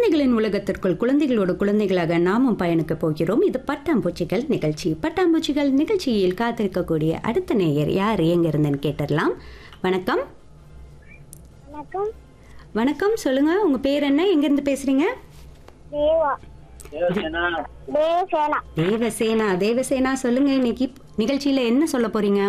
குழந்தைகளின் உலகத்திற்குள் குழந்தைகளோட குழந்தைகளாக நாமும் பயணிக்க போகிறோம் இது பட்டாம்பூச்சிகள் நிகழ்ச்சி பட்டாம்பூச்சிகள் நிகழ்ச்சியில் காத்திருக்கக்கூடிய அடுத்த நேயர் யார் எங்க இருந்துன்னு கேட்டுடலாம் வணக்கம் வணக்கம் வணக்கம் சொல்லுங்க உங்க பேர் என்ன எங்க இருந்து பேசுறீங்க தேவா தேவசேனா தேவசேனா தேவசேனா சொல்லுங்க இன்னைக்கு நிகழ்ச்சியில என்ன சொல்ல போறீங்க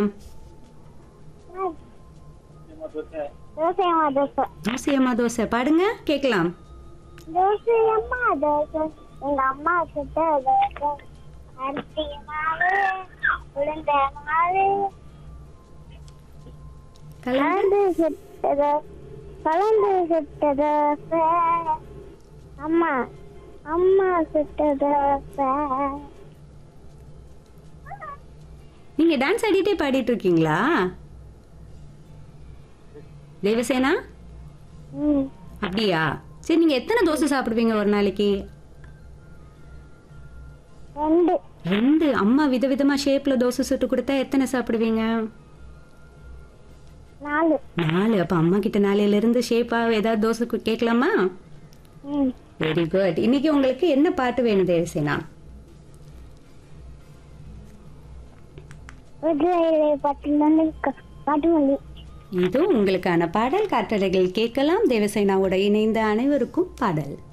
தோசையம்மா தோசை தோசையம்மா தோசை பாடுங்க கேட்கலாம் தோசையம்மா தோசை எங்க அம்மா சுட்ட தோசை அரிசி மாவு உளுந்த மாவு கலந்து கலந்து சுட்ட தோசை கலந்து சுட்ட தோசை அம்மா அம்மா சுட்ட தோசை நீங்க டான்ஸ் ஆடிட்டே பாடிட்டு இருக்கீங்களா தேவசேனா ம் அப்படியா சரி நீங்க எத்தனை தோசை சாப்பிடுவீங்க ஒரு நாளைக்கு ரெண்டு ரெண்டு அம்மா விதவிதமா ஷேப்ல தோசை சுட்டு கொடுத்தா எத்தனை சாப்பிடுவீங்க நாலு நாலு அப்ப அம்மா கிட்ட நாளையில இருந்து ஷேப்பா ஏதாவது தோசை கு- கேட்கலாமா ம் வெரி குட் இன்னைக்கு உங்களுக்கு என்ன பாட்டு வேணும் தேவசேனா விடுதலை பட்டினு பாட்டுமல்லி இதோ உங்களுக்கான பாடல் காற்றலைகள் கேட்கலாம் தேவசேனாவோட இணைந்த அனைவருக்கும் பாடல்